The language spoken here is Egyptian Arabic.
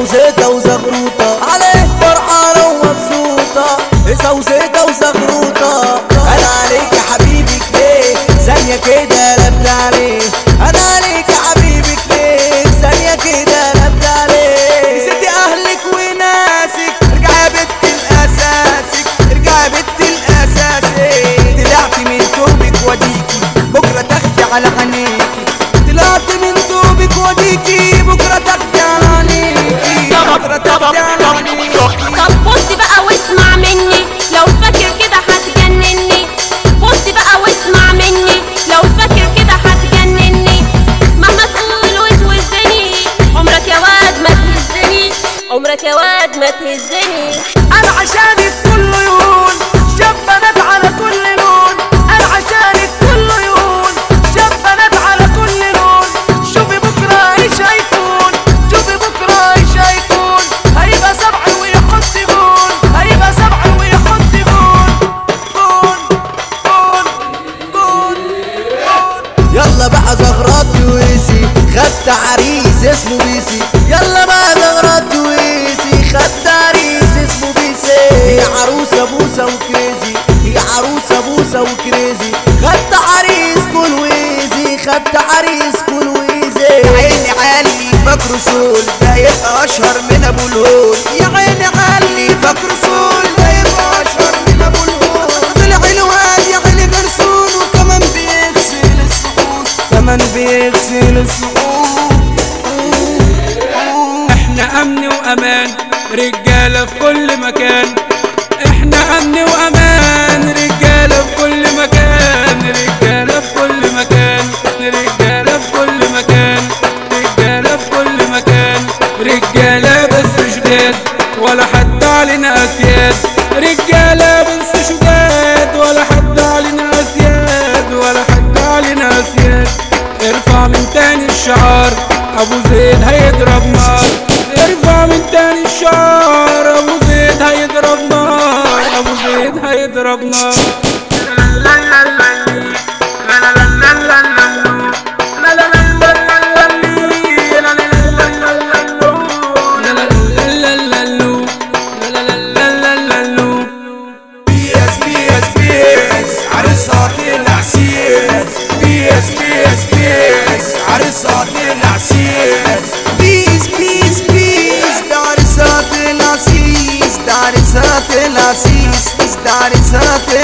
وزيتة وزغروطة عليه فرحانة ومبسوطة هيصة وزيتة وزغروطة انا عليك يا حبيبي كليه ثانية كده قلبت عليك انا عليك يا حبيبي كليه ثانية كده قلبت عليك نسيتي اهلك وناسك ارجع يا بنت الاساسك ارجع يا بنت الاساسك طلعت من ثوبك وديكي بكرة تاخدي على عينيكي طلعت من ثوبك وديكي بكرة تاخدي على عينيكي بكرة تاخدي على عينيكي طب بص بقى واسمع مني لو فاكر كده هتجنني بص بقى واسمع مني لو فاكر كده هتجنني مهما تقول وتوزني عمرك يا واد ما تهزني عمرك يا واد ما تهزني انا عشانك كل يوم شاب بنات على كل لون انا عشانك كل يوم شاب بنات على كل لون شوفي بكره ايش هيكون شوفي بكره ايش هيكون هيبقى سبع ويحط جون هيبقى سبع ويحط جون جون جون جون يلا بقى زغرات ويسي خدت عريس اسمه بيسي يلا بقى زغرات ويسي خدت عريس اسمه بيسي هي عروسة بوسة وكريزي هي عروسة بوسة وكريزي خدت عريس كل ويزي خدت عريس كل ويزي يا عيني علي فاكره سول ده يبقى اشهر من ابو الهول يا عيني علي فاكره سول ده يبقى اشهر من ابو الهول طلع الواد يا عيني مرسول وكمان بيغسل السقوط كمان بيغسل السقوط احنا امن وامان رجاله في كل مكان احنا امن وامان رجاله في كل مكان رجاله في كل مكان رجاله في كل مكان رجاله في كل مكان رجاله بس شداد ولا حد علينا اسياد رجاله بس شداد ولا حد علينا اسياد ولا حد علينا اسياد ارفع من تاني الشعار ابو زيد هيضرب نار ارفع من تاني الشعار ابو زيد هيضرب نار ابو زيد هيضرب نار بيس بيس بيس عريسها طلع سيس بيس بيس بيس عريسها طلع سيس بيس بيس بيس ده عريسها طلع سيس ده عريسها طلع سيس ده عريسها طلع